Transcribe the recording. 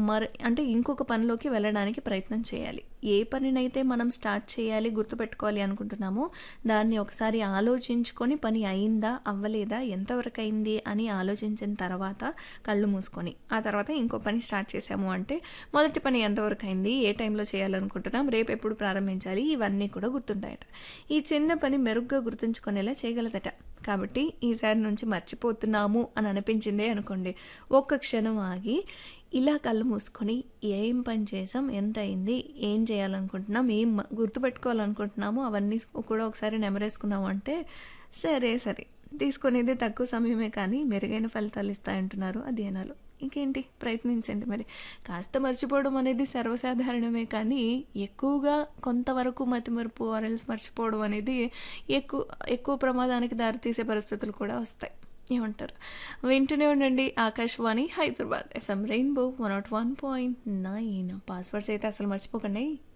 మర్ అంటే ఇంకొక పనిలోకి వెళ్ళడానికి ప్రయత్నం చేయాలి ఏ పనినైతే మనం స్టార్ట్ చేయాలి గుర్తుపెట్టుకోవాలి అనుకుంటున్నామో దాన్ని ఒకసారి ఆలోచించుకొని పని అయిందా అవ్వలేదా ఎంతవరకు అయింది అని ఆలోచించిన తర్వాత కళ్ళు మూసుకొని ఆ తర్వాత ఇంకో పని స్టార్ట్ చేసాము అంటే మొదటి పని ఎంతవరకు అయింది ఏ టైంలో చేయాలనుకుంటున్నాం రేపు ఎప్పుడు ప్రారంభించాలి ఇవన్నీ కూడా గుర్తుంటాయట ఈ చిన్న పని మెరుగ్గా గుర్తుంచుకునేలా చేయగలదట కాబట్టి ఈసారి నుంచి మర్చిపోతున్నాము అని అనిపించిందే అనుకోండి ఒక్క క్షణం ఆగి ఇలా కళ్ళు మూసుకొని ఏం పని చేసాం ఎంత అయింది ఏం చేయాలనుకుంటున్నాం ఏం మ- గుర్తుపెట్టుకోవాలనుకుంటున్నాము అవన్నీ కూడా ఒకసారి నెమరేసుకున్నాము అంటే సరే సరే తీసుకునేది తక్కువ సమయమే కానీ మెరుగైన ఫలితాలు ఇస్తాయంటున్నారు అధ్యయనాలు ఇంకేంటి ప్రయత్నించండి మరి కాస్త మర్చిపోవడం అనేది సర్వసాధారణమే కానీ ఎక్కువగా కొంతవరకు మతిమరుపు ఆరల్స్ మర్చిపోవడం అనేది ఎక్కువ ఎక్కువ ప్రమాదానికి దారితీసే పరిస్థితులు కూడా వస్తాయి ఏమంటారు వింటూనే ఉండండి Akashvani Hyderabad FM rainbow one nought one point nine passwords అయితే అసలు మర్చిపోకండి